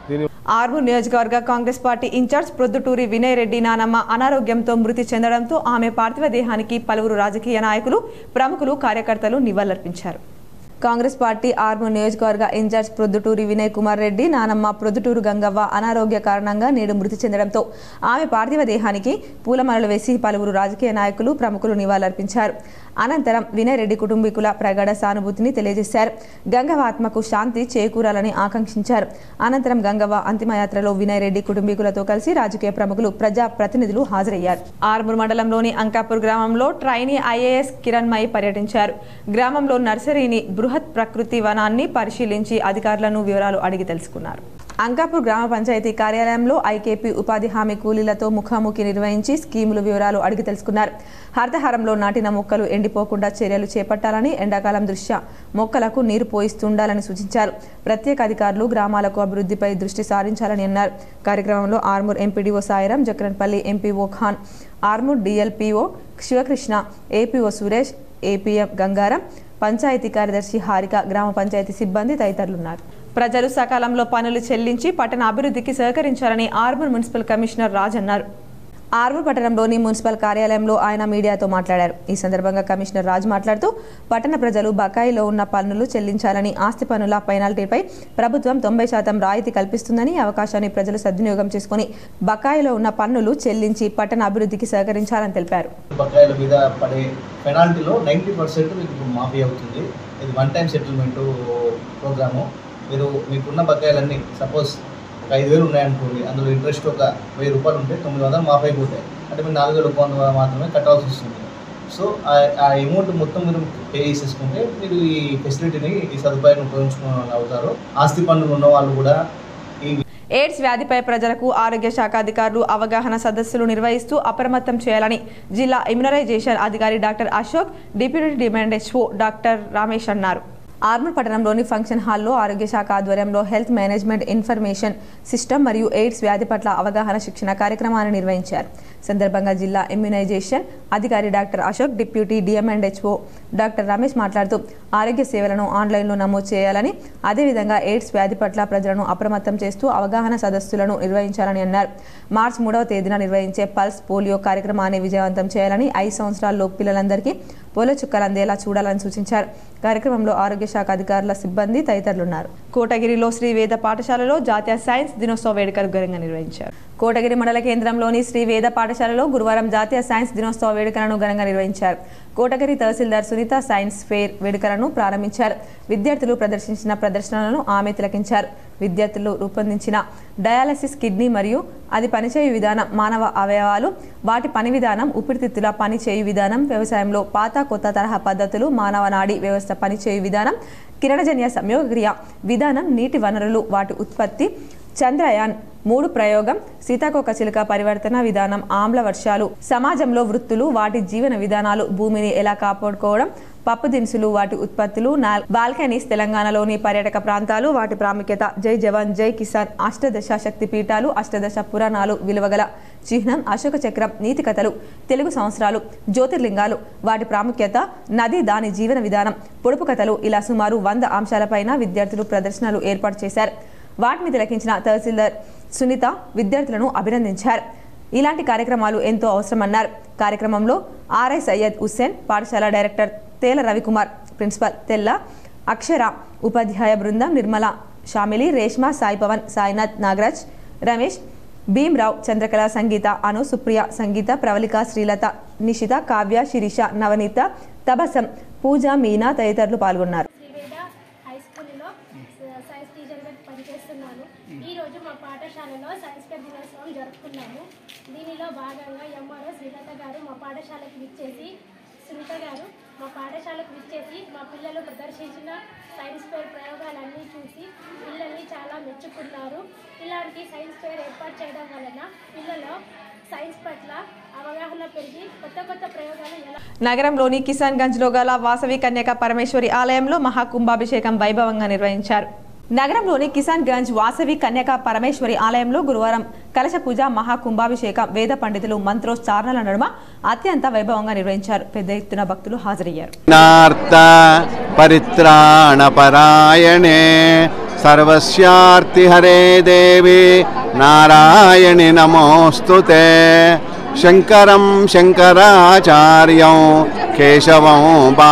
దీని ఆర్మూర్ నియోజకవర్గ కాంగ్రెస్ పార్టీ ఇన్ఛార్జ్ ప్రొద్దుటూరి వినయ్ రెడ్డి నానమ్మ అనారోగ్యంతో మృతి చెందడంతో ఆమె పార్థివ దేహానికి పలువురు రాజకీయ నాయకులు ప్రముఖులు కార్యకర్తలు నివాళులర్పించారు కాంగ్రెస్ పార్టీ ఆర్మూర్ నియోజకవర్గ ఇన్ఛార్జ్ ప్రొద్దుటూరి వినయ్ కుమార్ రెడ్డి నానమ్మ ప్రొద్దుటూరు గంగవ్వ అనారోగ్య కారణంగా నేడు మృతి చెందడంతో ఆమె పార్థివ దేహానికి పూలమాలలు వేసి పలువురు రాజకీయ నాయకులు ప్రముఖులు నివాళులర్పించారు అనంతరం వినయ్ రెడ్డి కుటుంబీకుల ప్రగాఢ సానుభూతిని తెలియజేశారు గంగవ్వ ఆత్మకు శాంతి చేకూరాలని ఆకాంక్షించారు అనంతరం గంగవ్వ అంతిమయాత్రలో వినయ్ రెడ్డి కుటుంబీకులతో కలిసి రాజకీయ ప్రముఖులు ప్రజా ప్రతినిధులు హాజరయ్యారు ఆర్మూర్ మండలంలోని అంకాపూర్ గ్రామంలో ట్రైనీ ఐఏఎస్ కిరణ్మయి పర్యటించారు గ్రామంలో నర్సరీని బృహత్ ప్రకృతి వనాన్ని పరిశీలించి అధికారులను వివరాలు అడిగి తెలుసుకున్నారు అంకాపూర్ గ్రామ పంచాయతీ కార్యాలయంలో ఐకేపీ ఉపాధి హామీ కూలీలతో ముఖాముఖి నిర్వహించి స్కీముల వివరాలు అడిగి తెలుసుకున్నారు హరితహారంలో నాటిన మొక్కలు ఎండిపోకుండా చర్యలు చేపట్టాలని ఎండాకాలం దృష్ట్యా మొక్కలకు నీరు పోయిస్తుండాలని సూచించారు ప్రత్యేక అధికారులు గ్రామాలకు అభివృద్ధిపై దృష్టి సారించాలని అన్నారు కార్యక్రమంలో Armoor MPDO Sairam Jakranpally MPO Khan Armoor DLPO Shivakrishna APO Suresh APM Gangaram panchayat కార్యదర్శి హారిక గ్రామ పంచాయతీ సిబ్బంది తదితరులున్నారు ప్రజలు సకాలంలో పనులు చెల్లించి పట్టణ అభివృద్ధికి సహకరించాలని ఆర్మూర్ మున్సిపల్ కమిషనర్ రాజ్ అన్నారు ఆర్మూర్ పట్టణంలోని మున్సిపల్ కార్యాలయంలో ఆయన మీడియాతో మాట్లాడారు ఈ సందర్భంగా కమిషనర్ రాజ్ మాట్లాడుతూ పట్టణ ప్రజలు బకాయిలో ఉన్న పన్నులు చెల్లించాలని ఆస్తి పన్నుల పెనాల్టీపై ప్రభుత్వం తొంభై శాతం రాయితీ కల్పిస్తుందని ఈ అవకాశాన్ని ప్రజలు సద్వినియోగం చేసుకుని బకాయిలో ఉన్న పన్నులు చెల్లించి పట్టణ అభివృద్ధికి సహకరించాలని తెలిపారు బకాయిల మీద పడే పెనాల్టీలో నైంటీ పర్సెంట్ మీకు ఇప్పుడు మాఫీ అవుతుంది ఇది వన్ టైం సెటిల్మెంట్ ప్రోగ్రాము మీరు మీకున్న బకాయిలన్నీ సపోజ్ ఒక ఐదు వేలు ఉన్నాయనుకోండి అందులో ఇంట్రెస్ట్ ఒక వెయ్యి రూపాయలు ఉంటే తొమ్మిది వందలు మాఫీ అయిపోతాయి అంటే మీరు నాలుగు వేల ఒక వంద మాత్రమే కట్టాల్సి వస్తుంది సో ఆ అమౌంట్ మొత్తం మీరు పే చేసేసుకుంటే మీరు ఈ ఫెసిలిటీని ఈ సదుపాయాన్ని ఉపయోగించుకునే వాళ్ళు అవుతారు ఆస్తి పన్నులు ఉన్న వాళ్ళు కూడా ఈ ఎయిడ్స్ వ్యాధిపై ప్రజలకు ఆరోగ్య శాఖ అధికారులు అవగాహన సదస్సులు నిర్వహిస్తూ అప్రమత్తం చేయాలని జిల్లా ఇమ్యునరైజేషన్ అధికారి doctor Ashok deputy DM and HO doctor Ramesh అన్నారు ఆర్మూర్ పట్టణంలోని ఫంక్షన్ హాల్లో ఆరోగ్య శాఖ ఆధ్వర్యంలో హెల్త్ మేనేజ్మెంట్ ఇన్ఫర్మేషన్ సిస్టమ్ మరియు ఎయిడ్స్ వ్యాధి పట్ల అవగాహన శిక్షణ కార్యక్రమాన్ని నిర్వహించారు సందర్భంగా జిల్లా ఇమ్యునైజేషన్ అధికారి doctor Ashok deputy DM and HO doctor Ramesh మాట్లాడుతూ ఆరోగ్య సేవలను ఆన్లైన్లో నమోదు చేయాలని అదేవిధంగా ఎయిడ్స్ వ్యాధి పట్ల ప్రజలను అప్రమత్తం చేస్తూ అవగాహన సదస్సులను నిర్వహించాలని అన్నారు మార్చి మూడవ తేదీన నిర్వహించే పల్స్ పోలియో కార్యక్రమాన్ని విజయవంతం చేయాలని ఐదు సంవత్సరాల్లో పిల్లలందరికీ పోలియో చుక్కలు అందేలా చూడాలని సూచించారు కార్యక్రమంలో ఆరోగ్య శాఖ అధికారుల సిబ్బంది తదితరులున్నారు కోటగిరిలో శ్రీ వేద పాఠశాలలో జాతీయ సైన్స్ దినోత్సవ వేడుకలు ఘనంగా నిర్వహించారు కోటగిరి మండల కేంద్రంలోని శ్రీ వేద పాఠశాలలో గురువారం జాతీయ సైన్స్ దినోత్సవ వేడుకలను ఘనంగా నిర్వహించారు కోటగిరి తహసీల్దార్ సునీత సైన్స్ ఫేర్ వేడుకలను ప్రారంభించారు విద్యార్థులు ప్రదర్శించిన ప్రదర్శనలను ఆమె తిలకించారు విద్యార్థులు రూపొందించిన డయాలసిస్ కిడ్నీ మరియు అది పనిచేయు విధానం మానవ అవయవాలు వాటి పని విధానం ఊపిరితిత్తుల పనిచేయు విధానం వ్యవసాయంలో పాత కొత్త తరహా పద్ధతులు మానవ నాడి వ్యవస్థ పనిచేయు విధానం కిరణజన్య సంయోగక్రియ విధానం నీటి వనరులు వాటి ఉత్పత్తి చంద్రయాన్ మూడు ప్రయోగం సీతాకోక చిలుక పరివర్తన విధానం ఆమ్ల వర్షాలు సమాజంలో వృత్తులు వాటి జీవన విధానాలు భూమిని ఎలా కాపాడుకోవడం పప్పు దినుసులు వాటి ఉత్పత్తులు నాల్- బాల్కనీస్ తెలంగాణలోని పర్యాటక ప్రాంతాలు వాటి ప్రాముఖ్యత జై జవాన్ జై కిసాన్ అష్టదశ శక్తి పీఠాలు అష్టదశ పురాణాలు విలువగల చిహ్నం అశోక చక్రం నీతి కథలు తెలుగు సంవత్సరాలు జ్యోతిర్లింగాలు వాటి ప్రాముఖ్యత నది దాని జీవన విధానం పొడుపు కథలు ఇలా సుమారు వంద అంశాలపైన విద్యార్థులు ప్రదర్శనలు ఏర్పాటు చేశారు వాటిని తిలకించిన తహసీల్దార్ సునీత విద్యార్థులను అభినందించారు ఇలాంటి కార్యక్రమాలు ఎంతో అవసరమన్నారు కార్యక్రమంలో ఆర్ఐ సయ్యద్ హుస్సేన్ పాఠశాల డైరెక్టర్ తేల రవికుమార్ ప్రిన్సిపల్ తెల్ల అక్షర ఉపాధ్యాయ బృందం నిర్మల షామిలి రేష్మా సాయి పవన్ సాయినాథ్ నాగరాజ్ రమేష్ భీమ్రావ్ చంద్రకళ సంగీత అను సుప్రియ సంగీత ప్రవళిక శ్రీలత నిషిత కావ్య శిరీష నవనీత తబసం పూజ మీనా తదితరులు పాల్గొన్నారు శ్రీవేద హై స్కూల్లో స- సైన్స్ టీచర్గా పనిచేస్తున్నాను ఈరోజు మా పాఠశాలలో సైన్స్ ఫెయిర్ దినోత్సవం జరుపుకున్నాము దీనిలో భాగంగా ఎంఆర్ఓ శ్రీలత గారు మా పాఠశాలకు విచ్చేసి సునీత గారు మా పాఠశాలకు విచ్చేసి మా పిల్లలు ప్రదర్శించిన సైన్స్ ఫెయిర్ ప్రయోగాలన్నీ చూసి పిల్లల్ని చాలా మెచ్చుకున్నారు ఇలాంటి సైన్స్ ఫెయిర్ ఏర్పాటు చేయడం వలన పిల్లలు సైన్స్ పట్ల అవగాహన పెరిగి కొత్త కొత్త ప్రయోగాలు ఎలా నగరంలోని కిసాన్ గంజ్లో గల వాసవి కన్యక పరమేశ్వరి ఆలయంలో మహాకుంభాభిషేకం వైభవంగా నిర్వహించారు నగరంలోని కిసాన్ గంజ్ వాసవి కన్యక పరమేశ్వరి ఆలయంలో గురువారం కలశ పూజ మహాకుంభాభిషేకం వేద పండితులు మంత్రోచ్చారణల నడుమ అత్యంత వైభవంగా నిర్వహించారు పెద్ద ఎత్తున భక్తులు హాజరయ్యారు నార్త పరిత్రాణపరాయణే సర్వస్యార్తిహరే దేవి నారాయణి నమోऽस्तु ते శంకరం శంకరాచార్యం కేశవం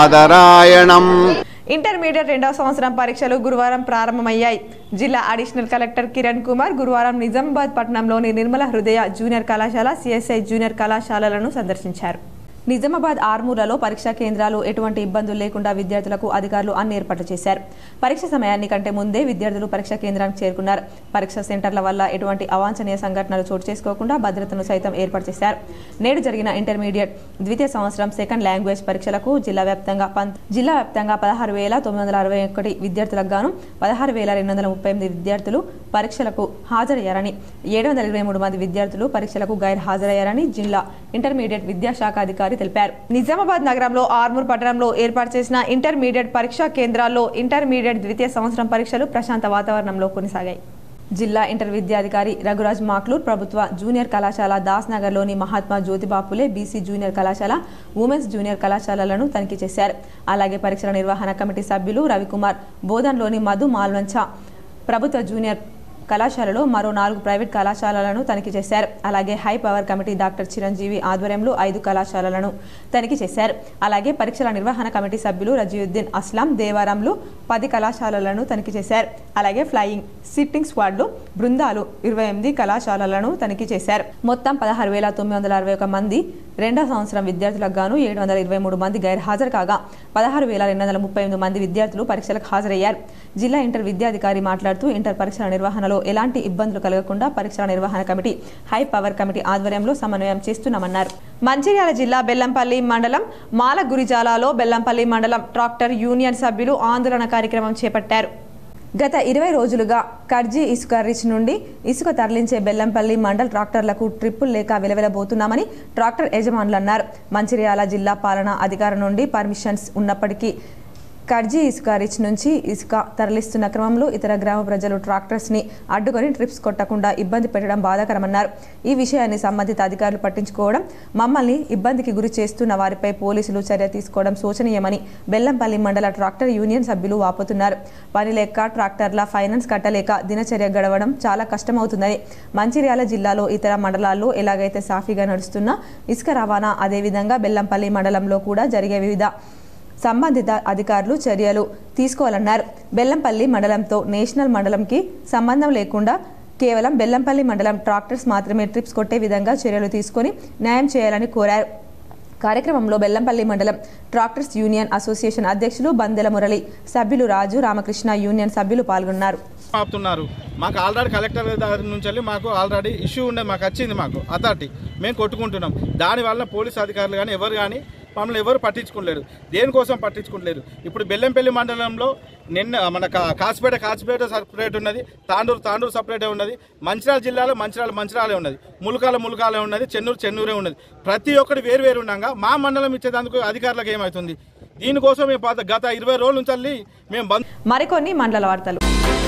బాదరాయణం ఇంటర్మీడియట్ రెండవ సంవత్సరం పరీక్షలు గురువారం ప్రారంభమయ్యాయి జిల్లా అడిషనల్ కలెక్టర్ కిరణ్ కుమార్ గురువారం నిజామాబాద్ పట్టణంలోని నిర్మల హృదయ జూనియర్ కళాశాల సిఎస్ఐ జూనియర్ కళాశాలలను సందర్శించారు నిజామాబాద్ ఆర్మూర్లలో పరీక్షా కేంద్రాలు ఎటువంటి ఇబ్బందులు లేకుండా విద్యార్థులకు అధికారులు అన్ని ఏర్పాట్లు చేశారు పరీక్ష సమయాన్ని కంటే ముందే విద్యార్థులు పరీక్షా కేంద్రానికి చేరుకున్నారు పరీక్షా సెంటర్ల వల్ల ఎటువంటి అవాంఛనీయ సంఘటనలు చోటు చేసుకోకుండా భద్రతను సైతం ఏర్పాటు చేశారు నేడు జరిగిన ఇంటర్మీడియట్ ద్వితీయ సంవత్సరం సెకండ్ లాంగ్వేజ్ పరీక్షలకు జిల్లా వ్యాప్తంగా పంత్ జిల్లా వ్యాప్తంగా పదహారు వేల తొమ్మిది వందల అరవై ఒకటి విద్యార్థులకు గాను పదహారు వేల రెండు వందల ముప్పై ఎనిమిది విద్యార్థులు పరీక్షలకు హాజరయ్యారని ఏడు వందల ఇరవై మూడు మంది విద్యార్థులు పరీక్షలకు గైర్ హాజరయ్యారని జిల్లా ఇంటర్మీడియట్ విద్యాశాఖ అధికారి తెలిపారు నిజామాబాద్ నగరంలో ఆర్మూర్ పట్టణంలో ఏర్పాటు చేసిన ఇంటర్మీడియట్ పరీక్షా కేంద్రాల్లో ఇంటర్మీడియట్ ద్వితీయ సంవత్సరం పరీక్షలు ప్రశాంత వాతావరణంలో కొనసాగాయి జిల్లా ఇంటర్ విద్యాధికారి రఘురాజ్ మాక్లూర్ ప్రభుత్వ జూనియర్ కళాశాల దాస్ నగర్లోని మహాత్మా జ్యోతిబాపులే బీసీ జూనియర్ కళాశాల ఉమెన్స్ జూనియర్ కళాశాలలను తనిఖీ చేశారు అలాగే పరీక్షల నిర్వహణ కమిటీ సభ్యులు రవికుమార్ బోధన్లోని మధు మాల్వంచ ప్రభుత్వ జూనియర్ కళాశాలలో మరో నాలుగు ప్రైవేట్ కళాశాలలను తనిఖీ చేశారు అలాగే high power committee doctor Chiranjeevi ఆధ్వర్యంలో ఐదు కళాశాలలను తనిఖీ చేశారు అలాగే పరీక్షల నిర్వహణ కమిటీ సభ్యులు రజీవుద్దీన్ అస్లాం దేవారంలో పది కళాశాలలను తనిఖీ చేశారు అలాగే ఫ్లయింగ్ సిట్టింగ్ స్క్వాడ్లు బృందాలు ఇరవై ఎనిమిది కళాశాలలను తనిఖీ చేశారు మొత్తం పదహారు వేల తొమ్మిది వందల అరవై ఒక మంది రెండవ సంవత్సరం విద్యార్థులకు గాను ఏడు వందల ఇరవై మూడు మంది గైర్హాజరు కాగా పదహారు వేల రెండు వందల ముప్పై ఎనిమిది మంది విద్యార్థులు పరీక్షలకు హాజరయ్యారు జిల్లా ఇంటర్ విద్యాధికారి మాట్లాడుతూ ఇంటర్ పరీక్షల నిర్వహణలో ఎలాంటి ఇబ్బందులు కలగకుండా పరీక్షల నిర్వహణ కమిటీ హై పవర్ కమిటీ ఆధ్వర్యంలో సమన్వయం చేస్తున్నామన్నారు మంచిర్యాల జిల్లా బెల్లంపల్లి మండలం మాల గురిజాలలో బెల్లంపల్లి మండలం ట్రాక్టర్ యూనియన్ సభ్యులు ఆందోళన కార్యక్రమం చేపట్టారు గత ఇరవై రోజులుగా కర్జీ ఇసుక రిచ్ నుండి ఇసుక తరలించే బెల్లంపల్లి మండల్ ట్రాక్టర్లకు ట్రిప్పులు లేక విలవిలబోతున్నామని ట్రాక్టర్ యజమానులు అన్నారు మంచిర్యాల జిల్లా పాలనా అధికారం నుండి పర్మిషన్స్ ఉన్నప్పటికీ కర్జీ ఇసుక రిచ్ నుంచి ఇసుక తరలిస్తున్న క్రమంలో ఇతర గ్రామ ప్రజలు ట్రాక్టర్స్ని అడ్డుకొని ట్రిప్స్ కొట్టకుండా ఇబ్బంది పెట్టడం బాధాకరమన్నారు ఈ విషయాన్ని సంబంధిత అధికారులు పట్టించుకోవడం మమ్మల్ని ఇబ్బందికి గురి చేస్తున్న వారిపై పోలీసులు చర్య తీసుకోవడం శోచనీయమని బెల్లంపల్లి మండల ట్రాక్టర్ యూనియన్ సభ్యులు వాపోతున్నారు పని లేక ట్రాక్టర్ల ఫైనాన్స్ కట్టలేక దినచర్య గడవడం చాలా కష్టమవుతుందని మంచిర్యాల జిల్లాలో ఇతర మండలాల్లో ఎలాగైతే సాఫీగా నడుస్తున్న ఇసుక రవాణా అదేవిధంగా బెల్లంపల్లి మండలంలో కూడా జరిగే వివిధ సంబంధిత అధికారులు చర్యలు తీసుకోవాలన్నారు బెల్లంపల్లి మండలంతో నేషనల్ మండలంకి సంబంధం లేకుండా కేవలం బెల్లంపల్లి మండలం ట్రాక్టర్స్ మాత్రమే ట్రిప్స్ కొట్టే విధంగా చర్యలు తీసుకొని న్యాయం చేయాలని కోరారు కార్యక్రమంలో బెల్లంపల్లి మండలం ట్రాక్టర్స్ యూనియన్ అసోసియేషన్ అధ్యక్షులు బందెల మురళి సభ్యులు రాజు రామకృష్ణ యూనియన్ సభ్యులు పాల్గొన్నారు ఆపుతున్నారు మాకు ఆల్రెడీ కలెక్టర్ దగ్గర నుంచి వెళ్ళి మాకు ఆల్రెడీ ఇష్యూ ఉండేది మాకు వచ్చింది మాకు అథారిటీ మేము కొట్టుకుంటున్నాం దానివల్ల పోలీస్ అధికారులు కానీ ఎవరు కానీ మమ్మల్ని ఎవరు పట్టించుకోలేరు దేనికోసం పట్టించుకోలేరు ఇప్పుడు బెల్లంపల్లి మండలంలో నిన్న మన కా- కాసిపేట కాసిపేట సపరేట్ ఉన్నది తాండూరు తాండూరు సపరేటే ఉన్నది మంచిర్యాల జిల్లాలో మంచిర్యాల మంచిర్యాలే ఉన్నది ములుకాల ములుకాలే ఉన్నది చెన్నూరు చెన్నూరే ఉన్నది ప్రతి ఒక్కటి వేరు వేరు ఉండగా మా మండలం ఇచ్చేందుకు అధికారులకు ఏమవుతుంది దీనికోసం మేము పాత- గత ఇరవై రోజుల నుంచి వెళ్ళి మేము బంద్ మరికొన్ని మండల వార్తలు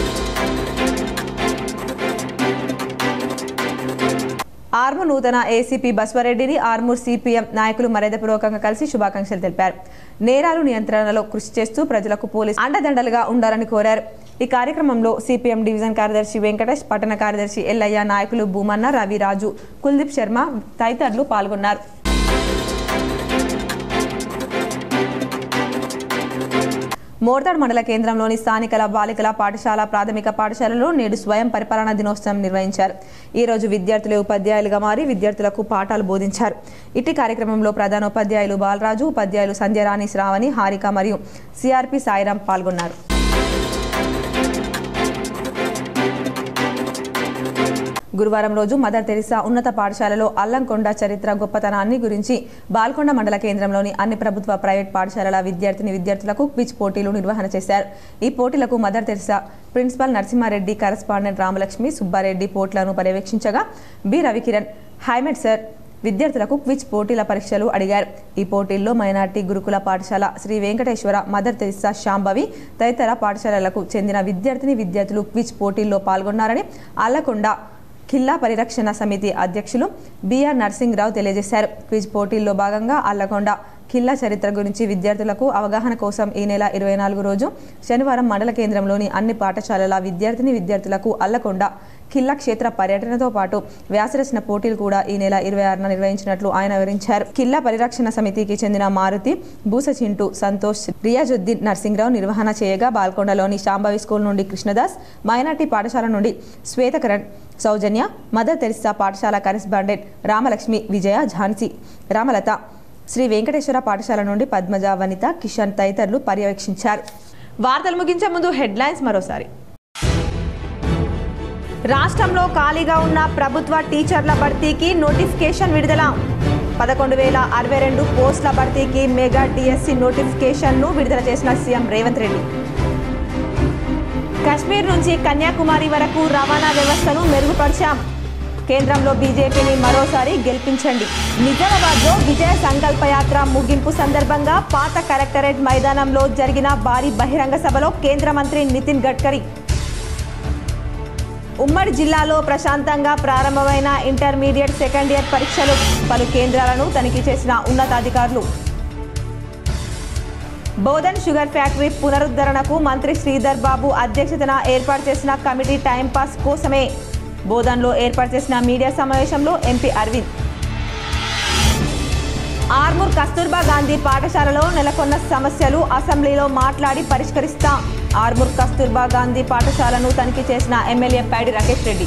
ఆర్మూర్ నూతన ఏసీపీ బస్వారెడ్డిని ఆర్మూర్ సిపిఎం నాయకులు మర్యాదపూర్వకంగా కలిసి శుభాకాంక్షలు తెలిపారు నేరాలు నియంత్రణలో కృషి చేస్తూ ప్రజలకు పోలీసు అండదండలుగా ఉండాలని కోరారు ఈ కార్యక్రమంలో సిపిఎం డివిజన్ కార్యదర్శి వెంకటేష్ పట్టణ కార్యదర్శి ఎల్లయ్య నాయకులు భూమన్న రవి రాజు కుల్దీప్ శర్మ తదితరులు పాల్గొన్నారు మోర్తాడ్ మండల కేంద్రంలోని స్థానికల బాలికల పాఠశాల ప్రాథమిక పాఠశాలలో నేడు స్వయం పరిపాలనా దినోత్సవం నిర్వహించారు ఈ రోజు విద్యార్థులు ఉపాధ్యాయులుగా మారి విద్యార్థులకు పాఠాలు బోధించారు ఇట్టి కార్యక్రమంలో ప్రధానోపాధ్యాయులు బాలరాజు ఉపాధ్యాయులు సంధ్యరాణి శ్రావణి హారిక మరియు సిఆర్పి సాయిరాం పాల్గొన్నారు గురువారం రోజు మదర్ తెరిసా ఉన్నత పాఠశాలలో అల్లంకొండ చరిత్ర గొప్పతనాన్ని గురించి బాల్కొండ మండల కేంద్రంలోని అన్ని ప్రభుత్వ ప్రైవేట్ పాఠశాలల విద్యార్థిని విద్యార్థులకు క్విజ్ పోటీలు నిర్వహణ చేశారు ఈ పోటీలకు mother Teresa principal Narasimha Reddy correspondent Ramalakshmi Subbareddy పోట్లను పర్యవేక్షించగా B Ravikiran హైమెట్ sir విద్యార్థులకు క్విజ్ పోటీల పరీక్షలు అడిగారు ఈ పోటీల్లో మైనార్టీ గురుకుల పాఠశాల శ్రీ వెంకటేశ్వర మదర్ తెరిసా శాంభవి తదితర పాఠశాలలకు చెందిన విద్యార్థిని విద్యార్థులు క్విజ్ పోటీల్లో పాల్గొన్నారని అల్లకొండ ఖిల్లా పరిరక్షణ సమితి అధ్యక్షులు బిఆర్ నర్సింగ్రావు తెలియజేశారు క్విజ్ పోటీల్లో భాగంగా అల్లకొండ ఖిల్లా చరిత్ర గురించి విద్యార్థులకు అవగాహన కోసం ఈ నెల ఇరవై నాలుగు రోజు శనివారం మండల కేంద్రంలోని అన్ని పాఠశాలల విద్యార్థిని విద్యార్థులకు అల్లకొండ ఖిల్లా క్షేత్ర పర్యటనతో పాటు వ్యాసరచన పోటీలు కూడా ఈ నెల ఇరవై ఆరున నిర్వహించినట్లు ఆయన వివరించారు ఖిల్లా పరిరక్షణ సమితికి చెందిన మారుతి బూసచింటు సంతోష్ రియాజుద్దీన్ నర్సింగ్రావు నిర్వహణ చేయగా బాల్కొండలోని శాంభవి స్కూల్ నుండి కృష్ణదాస్ మైనార్టీ పాఠశాల నుండి శ్వేతకరణ్ సౌజన్య మదర్ తెరిసా పాఠశాల కరెస్పాండెంట్ రామలక్ష్మి విజయ ఝాన్సీ రామలత శ్రీ వెంకటేశ్వర పాఠశాల నుండి పద్మజ వనిత కిషన్ తదితరులు పర్యవేక్షించారు వార్తలు ముగించే ముందు హెడ్లైన్స్ మరోసారి రాష్ట్రంలో ఖాళీగా ఉన్న ప్రభుత్వ టీచర్ల భర్తీకి నోటిఫికేషన్ విడుదల పదకొండు వేల అరవై రెండు పోస్టుల భర్తీకి మెగా డిఎస్సి నోటిఫికేషన్ను విడుదల చేసిన సీఎం రేవంత్ రెడ్డి కశ్మీర్ నుంచి కన్యాకుమారి వరకు రవాణా వ్యవస్థను మెరుగుపరిచాం కేంద్రంలో బీజేపీని మరోసారి గెలిపించండి నిజామాబాద్లో విజయ సంకల్ప యాత్ర ముగింపు సందర్భంగా పాత కలెక్టరేట్ మైదానంలో జరిగిన భారీ బహిరంగ సభలో కేంద్ర మంత్రి నితిన్ గడ్కరీ ఉమ్మడి జిల్లాలో ప్రశాంతంగా ప్రారంభమైన ఇంటర్మీడియట్ సెకండ్ ఇయర్ పరీక్షలు పలు కేంద్రాలను తనిఖీ చేసిన ఉన్నతాధికారులు బోధన్ షుగర్ ఫ్యాక్టరీ పునరుద్ధరణకు మంత్రి శ్రీధర్ బాబు అధ్యక్షతన ఏర్పాటు చేసిన కమిటీ టైంపాస్ కోసమే బోధన్లో ఏర్పాటు చేసిన మీడియా సమావేశంలో ఎంపీ అరవింద్ ఆర్మూర్ కస్తూర్బా గాంధీ పాఠశాలలో నెలకొన్న సమస్యలు అసెంబ్లీలో మాట్లాడి పరిష్కరిస్తాం ఆర్మూర్ కస్తూర్బా గాంధీ పాఠశాలను తనిఖీ చేసిన ఎమ్మెల్యే పైడి రాకేష్ రెడ్డి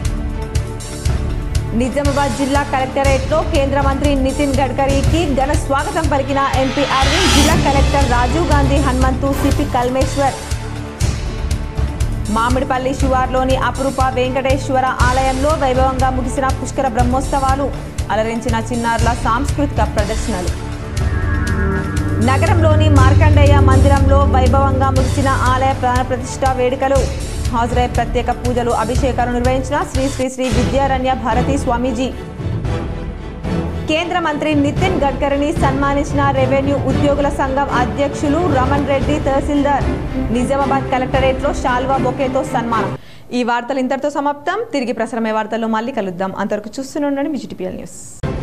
నిజామాబాద్ జిల్లా కలెక్టరేట్లో కేంద్ర మంత్రి నితిన్ గడ్కరీకి ఘన స్వాగతం పలికిన ఎంపీ అరవింద్ జిల్లా కలెక్టర్ రాజీవ్ గాంధీ హనుమంతు సిపి కల్మేశ్వర్ మామిడిపల్లి శివార్లోని అపురూప వెంకటేశ్వర ఆలయంలో వైభవంగా ముగిసిన పుష్కర బ్రహ్మోత్సవాలు అలరించిన చిన్నారుల సాంస్కృతిక ప్రదర్శనలు నగరంలోని మార్కండేయ మందిరంలో వైభవంగా ముగిసిన ఆలయ ప్రాణ ప్రతిష్ఠ వేడుకలు హాజరై ప్రత్యేక పూజలు అభిషేకాలు నిర్వహించిన శ్రీ శ్రీ శ్రీ విద్యారణ్య భారతీ స్వామీజీ కేంద్ర మంత్రి నితిన్ గడ్కరీని సన్మానించిన రెవెన్యూ ఉద్యోగుల సంఘం అధ్యక్షులు రమణ్ రెడ్డి తహసీల్దార్ నిజామాబాద్ కలెక్టరేట్లో షాల్వా బొకేతో సన్మానం ఈ వార్తలు ఇంతటితో సమాప్తం తిరిగి ప్రసారమే వార్తల్లో మళ్ళీ కలుద్దాం అంతవరకు చూస్తూనే ఉండండి విజిటిపిఎల్ న్యూస్